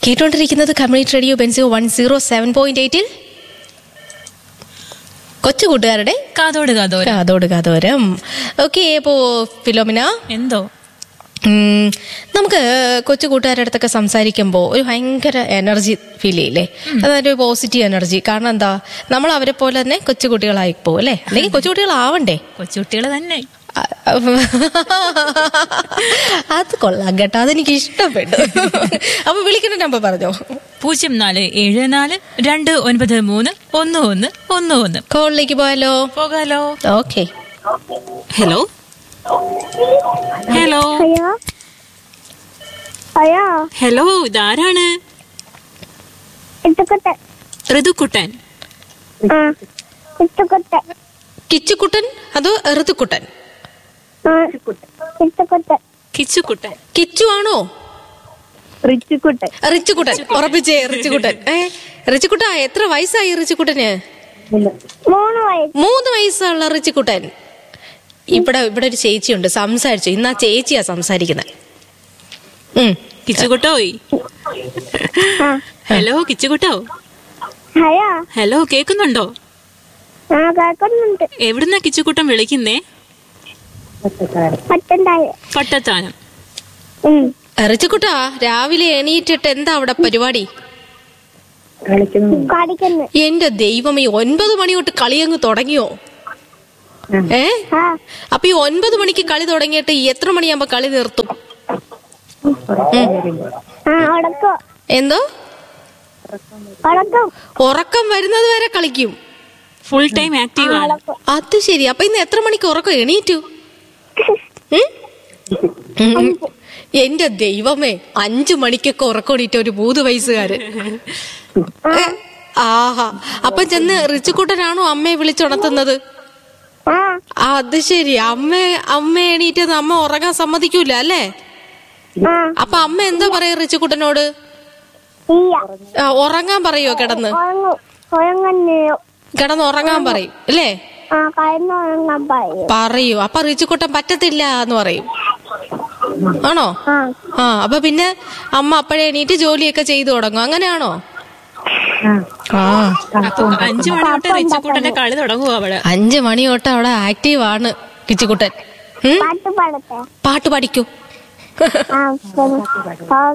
കേട്ടോണ്ടിരിക്കുന്നത് community radio ബെൻസിയോ one zero seven point എയ്റ്റിൽ കൊച്ചു കൂട്ടുകാരുടെ കാതോട് കാതോര കാതോട് കാതോരം ഓക്കെ അപ്പോ ഫിലോമിന എന്തോ ഉം, നമുക്ക് കൊച്ചു കൂട്ടുകാരുടെ അടുത്തൊക്കെ സംസാരിക്കുമ്പോൾ ഒരു ഭയങ്കര എനർജി ഫീൽ ചെയ്യില്ലേ അതൊരു പോസിറ്റീവ് എനർജി കാരണം എന്താ നമ്മൾ അവരെ പോലെ തന്നെ കൊച്ചു കുട്ടികളായി പോകും അല്ലേ അല്ലെങ്കിൽ കൊച്ചു കുട്ടികളാവണ്ടേ കൊച്ചുകുട്ടികള് തന്നെ അത് കൊള്ളാം കേട്ടോ അതെനിക്ക് ഇഷ്ടപ്പെട്ടു അപ്പൊ വിളിക്കുന്ന നമ്പർ പറഞ്ഞോ പൂജ്യം നാല് ഏഴ് നാല് രണ്ട് ഒൻപത് മൂന്ന് ഒന്ന് ഒന്ന് ഒന്ന് ഒന്ന് കോളിലേക്ക് പോയാലോ പോകാലോ ഓക്കെ ഹലോ ഹലോ അയ്യോ അയ്യോ ഹലോ ഇതാരാണ് ഇട്ടുക്കുട്ടൻ ഋതുക്കുട്ടൻ ആ ഇട്ടുക്കുട്ടൻ കിച്ചുക്കുട്ടൻ അതോ ഋതുക്കുട്ടൻ ആ ഇട്ടുക്കുട്ടൻ കിച്ചുക്കുട്ടൻ കിച്ചു ആണോ റിച്ചുക്കുട്ടൻ റിച്ചുക്കുട്ടൻ ഉറപ്പിച്ചേ റിച്ചുക്കുട്ടൻ ഏ റിച്ചുക്കുട്ടാ എത്ര വയസ്സായി റിച്ചുക്കുട്ടന് മൂന്ന് വയസ്സ് മൂന്ന് വയസ്സുള്ള റിച്ചുക്കുട്ടൻ ഇവിടെ ഇവിടെ ഒരു ചേച്ചിയുണ്ട് സംസാരിച്ചു ഇന്ന് ആ ചേച്ചിയാ സംസാരിക്കുന്നത് ഉം കിച്ചുകുട്ടോയ് ആ ഹലോ കിച്ചുകുട്ടോ അയ്യോ ഹലോ കേക്കുന്നുണ്ടോ ആ കേൾക്കുന്നുണ്ട് എവിടുന്നാ കിച്ചുകുട്ടൻ വിളിക്കുന്നേ പത്തുണ്ടായ പട്ടത്താനം ഉം റിച്ചുക്കുട്ടാ രാവിലെ എണീറ്റിട്ട് എന്താ അവിടെ പരിപാടി കാണിക്കുന്നു എന്റെ ദൈവമേ ഒൻപത് മണി തൊട്ട് കളി അങ്ങ് തുടങ്ങിയോ ഏ ആ അപ്പൊ ഈ ഒൻപത് മണിക്ക് കളി തുടങ്ങിയിട്ട് എത്ര മണിയാകുമ്പോ കളി നിർത്തും ആ ഉടക്കോ എന്തോ ഉടക്കും ഉറക്കം വരുന്നത് വരെ കളിക്കും ഫുൾ ടൈം ആക്റ്റീവ് ആണ് അത് ശരി അപ്പൊ ഇന്ന് എത്ര മണിക്ക് ഉറക്കം എണീറ്റു ഉം? ഉം. എന്റെ ദൈവമേ അഞ്ചു മണിക്കൊക്കെ ഉറക്കോടിയിട്ട് ഒരു മൂന്ന് വയസ്സുകാര് ഏ, ആഹാ അപ്പൊ ചെന്ന് റിച്ചുക്കുട്ടനാണോ അമ്മയെ വിളിച്ചുണർത്തുന്നത് ആ അത് ശരി അമ്മ അമ്മ എണീറ്റത് അമ്മ ഉറങ്ങാൻ സമ്മതിക്കൂല അല്ലേ ആ അപ്പൊ അമ്മ എന്താ പറയാ റിച്ചുക്കുട്ടനോട് ഇല്ല ആ, ഉറങ്ങാൻ പറയോ കിടന്ന് ഉറങ്ങും ഉറങ്ങുന്നെയോ കിടന്ന് ഉറങ്ങാൻ പറയും അല്ലേ ആ കയന്ന് ഉറങ്ങാൻ പറയും പറയൂ അപ്പൊ റിച്ചുക്കുട്ടൻ പറ്റത്തില്ല എന്ന് പറയും ആണോ ആ ആ അപ്പൊ പിന്നെ അമ്മ അപ്പോഴേ എണീറ്റ് ജോലിയൊക്കെ ചെയ്തു തുടങ്ങും അങ്ങനെയാണോ ആ അപ്പൊ അഞ്ചു മണി തൊട്ട് റിച്ചുക്കുട്ടന്റെ കളി തുടങ്ങുക അവിടെ അഞ്ചു മണി തൊട്ട് അവിടെ ആക്റ്റീവ് ആണ് കിച്ചുക്കുട്ടൻ ഉം? പാട്ട് പാടത്തെ പാട്ട് പഠിക്കൂ ആ ശരി.